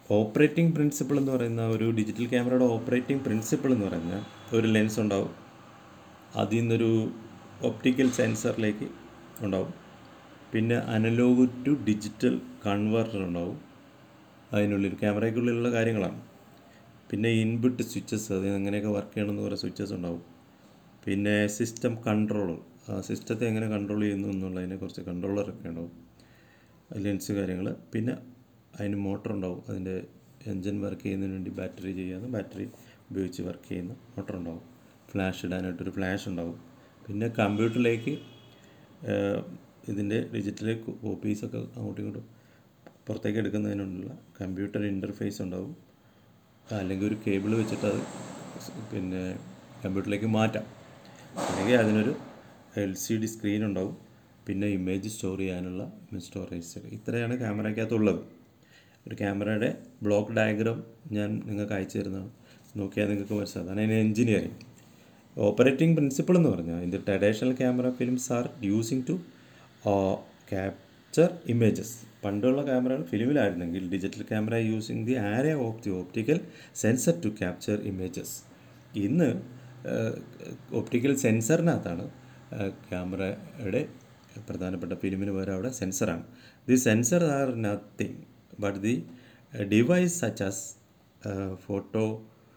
Operating principle എന്ന് പറയുന്ന ഒരു ഡിജിറ്റൽ ക്യാമറയുടെ ഓപ്പറേറ്റിംഗ് പ്രിൻസിപ്പിൾ എന്ന് പറഞ്ഞാൽ ഒരു ലെൻസ് ഉണ്ടാവും അതിൽ നിന്നൊരു ഒപ്റ്റിക്കൽ സെൻസറിലേക്ക് ഉണ്ടാവും പിന്നെ അനലോഗ് ടു ഡിജിറ്റൽ കൺവെർട്ടർ ഉണ്ടാവും അതിനുള്ളിൽ ക്യാമറയ്ക്കുള്ളിലുള്ള കാര്യങ്ങളാണ് പിന്നെ ഇൻപുട്ട് സ്വിച്ചസ് അത് എങ്ങനെയൊക്കെ വർക്ക് ചെയ്യണമെന്ന് കുറേ സ്വിച്ചസ് ഉണ്ടാവും പിന്നെ സിസ്റ്റം കൺട്രോളർ ആ സിസ്റ്റത്തെ എങ്ങനെ കൺട്രോൾ ചെയ്യുന്നു എന്നുള്ളതിനെ കുറിച്ച് കൺട്രോളറൊക്കെ ഉണ്ടാവും ലെൻസ് കാര്യങ്ങൾ പിന്നെ അതിന് മോട്ടർ ഉണ്ടാവും അതിൻ്റെ എൻജിൻ വർക്ക് ചെയ്യുന്നതിന് വേണ്ടി ബാറ്ററി ചെയ്യാതെ ബാറ്ററി ഉപയോഗിച്ച് വർക്ക് ചെയ്യുന്ന മോട്ടർ ഉണ്ടാവും ഫ്ലാഷ് ഇടാനായിട്ടൊരു ഫ്ലാഷ് ഉണ്ടാവും പിന്നെ കമ്പ്യൂട്ടറിലേക്ക് ഇതിൻ്റെ ഡിജിറ്റൽ കോപ്പീസൊക്കെ അങ്ങോട്ടും ഇങ്ങോട്ടും പുറത്തേക്ക് എടുക്കുന്നതിനുള്ള കമ്പ്യൂട്ടർ ഇൻ്റർഫേസ് ഉണ്ടാവും അല്ലെങ്കിൽ ഒരു കേബിൾ വെച്ചിട്ട് അത് പിന്നെ കമ്പ്യൂട്ടറിലേക്ക് മാറ്റാം അല്ലെങ്കിൽ അതിനൊരു എൽ സി ഡി സ്ക്രീൻ ഉണ്ടാവും പിന്നെ ഇമേജ് സ്റ്റോർ ചെയ്യാനുള്ള സ്റ്റോറേജ് ഇത്രയാണ് ക്യാമറയ്ക്കകത്തുള്ളത് ഒരു ക്യാമറയുടെ ബ്ലോക്ക് ഡയഗ്രാം ഞാൻ നിങ്ങൾക്ക് അയച്ചു തരുന്നതാണ് നോക്കിയാൽ നിങ്ങൾക്ക് മനസ്സിലാവും അതാണ് അതിന് എഞ്ചിനീയറിങ് ഓപ്പറേറ്റിംഗ് പ്രിൻസിപ്പിൾ എന്ന് പറഞ്ഞാൽ ഇതിൻ്റെ traditional camera films are using to capture images പണ്ടുള്ള ക്യാമറകൾ ഫിലിമിലായിരുന്നെങ്കിൽ digital camera using the array of the optical sensor to capture images ഇന്ന് ഓപ്റ്റിക്കൽ സെൻസറിനകത്താണ് ക്യാമറയുടെ പ്രധാനപ്പെട്ട ഫിലിമിന് പകരം അവിടെ സെൻസറാണ് the sensor are nothing but the device such as photo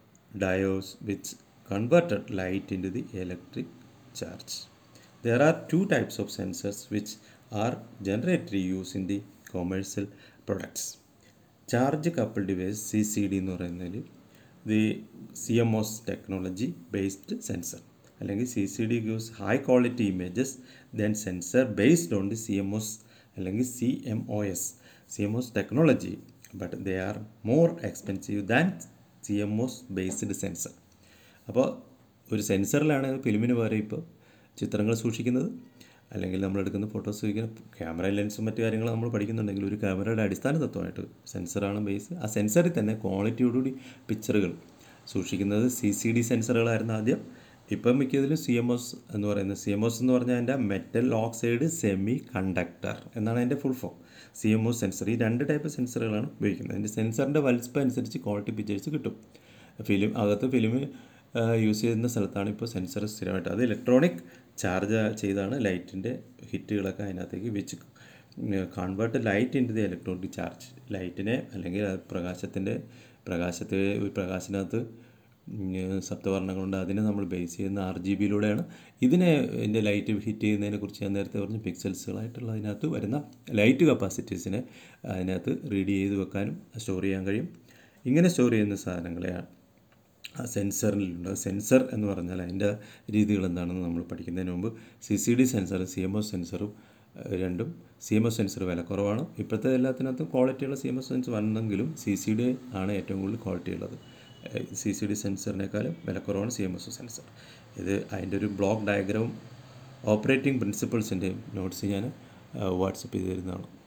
diodes which converted light into the electric charge. There are two types of sensors which are generally used in the commercial products. Charge couple device C C D എന്ന് പറയുന്നതിൽ the C M OS technology based sensor അല്ലെങ്കിൽ C C D gives high quality images then sensor based on the C M OS അല്ലെങ്കിൽ C M O S C M OS technology but they are more expensive than C M OS based sensor അപ്പോൾ ഒരു സെൻസറിലാണ് ഫിലിമിന് പകരം ഇപ്പോൾ ചിത്രങ്ങൾ സൂക്ഷിക്കുന്നത് അല്ലെങ്കിൽ നമ്മൾ എടുക്കുന്ന ഫോട്ടോസ് സൂക്ഷിക്കുന്ന ക്യാമറ ലെൻസും മറ്റു കാര്യങ്ങളും നമ്മൾ പഠിക്കുന്നുണ്ടെങ്കിൽ ഒരു ക്യാമറയുടെ അടിസ്ഥാന തത്വമായിട്ട് സെൻസറാണ് ബേസ് ആ സെൻസറിൽ തന്നെ ക്വാളിറ്റിയോടുകൂടി പിക്ചറുകൾ സൂക്ഷിക്കുന്നത് സി സി ഡി സെൻസറുകളായിരുന്നു ആദ്യം ഇപ്പം മിക്കതിലും സി എം എസ് എന്ന് പറയുന്നത് സി എം എസ് എന്ന് പറഞ്ഞാൽ അതിൻ്റെ മെറ്റൽ ഓക്സൈഡ് സെമി കണ്ടക്ടർ എന്നാണ് അതിൻ്റെ full form C M O sensor ഈ രണ്ട് ടൈപ്പ് സെൻസറുകളാണ് ഉപയോഗിക്കുന്നത് അതിൻ്റെ സെൻസറിൻ്റെ വലിപ്പം അനുസരിച്ച് ക്വാളിറ്റി പിക്ചേഴ്സ് കിട്ടും ഫിലിം അകത്ത് ഫിലിം യൂസ് ചെയ്യുന്ന സ്ഥലത്താണ് ഇപ്പോൾ സെൻസർ സ്ഥിരമായിട്ട് അത് ഇലക്ട്രോണിക് ചാർജ് ചെയ്താണ് ലൈറ്റിൻ്റെ ഹിറ്റുകളൊക്കെ അതിനകത്തേക്ക് വെച്ച് convert light in the electronic charge ലൈറ്റിനെ അല്ലെങ്കിൽ പ്രകാശത്തിൻ്റെ പ്രകാശത്തെ ഒരു പ്രകാശത്തിനകത്ത് സപ്തവർണ്ണങ്ങളുണ്ട് അതിനെ നമ്മൾ ബേസ് ചെയ്യുന്ന ആർ ജി ബിയിലൂടെയാണ് ഇതിനെ ഇതിൻ്റെ ലൈറ്റ് ഹിറ്റ് ചെയ്യുന്നതിനെ കുറിച്ച് ഞാൻ നേരത്തെ പറഞ്ഞു പിക്സൽസുകളായിട്ടുള്ള അതിനകത്ത് വരുന്ന ലൈറ്റ് കപ്പാസിറ്റീസിനെ അതിനകത്ത് റീഡ് ചെയ്ത് വെക്കാനും സ്റ്റോർ ചെയ്യാൻ കഴിയും ഇങ്ങനെ സ്റ്റോർ ചെയ്യുന്ന സാധനങ്ങളെയാണ് ആ സെൻസറിലുണ്ട് സെൻസർ എന്ന് പറഞ്ഞാൽ അതിൻ്റെ രീതികൾ എന്താണെന്ന് നമ്മൾ പഠിക്കുന്നതിന് മുമ്പ് സി സി ഡി സെൻസറും സി എം ഒ സെൻസറും രണ്ടും സി എം എസ് സെൻസർ വില കുറവാണ് ഇപ്പോഴത്തെ എല്ലാത്തിനകത്തും ക്വാളിറ്റിയുള്ള സി എം എസ് സെൻസർ വന്നെങ്കിലും സി സി ഡി ആണ് ഏറ്റവും കൂടുതൽ ക്വാളിറ്റി ഉള്ളത് സി സി ഡി സെൻസറിനേക്കാളും വില കുറവാണ് സി എം എസ് സെൻസർ ഇത് അതിൻ്റെ ഒരു ബ്ലോക്ക് ഡയഗ്രാം ഓപ്പറേറ്റിംഗ് പ്രിൻസിപ്പിൾസിൻ്റെയും നോട്ട്സ് ഞാൻ വാട്സപ്പ് ചെയ്ത് തരുന്നതാണ്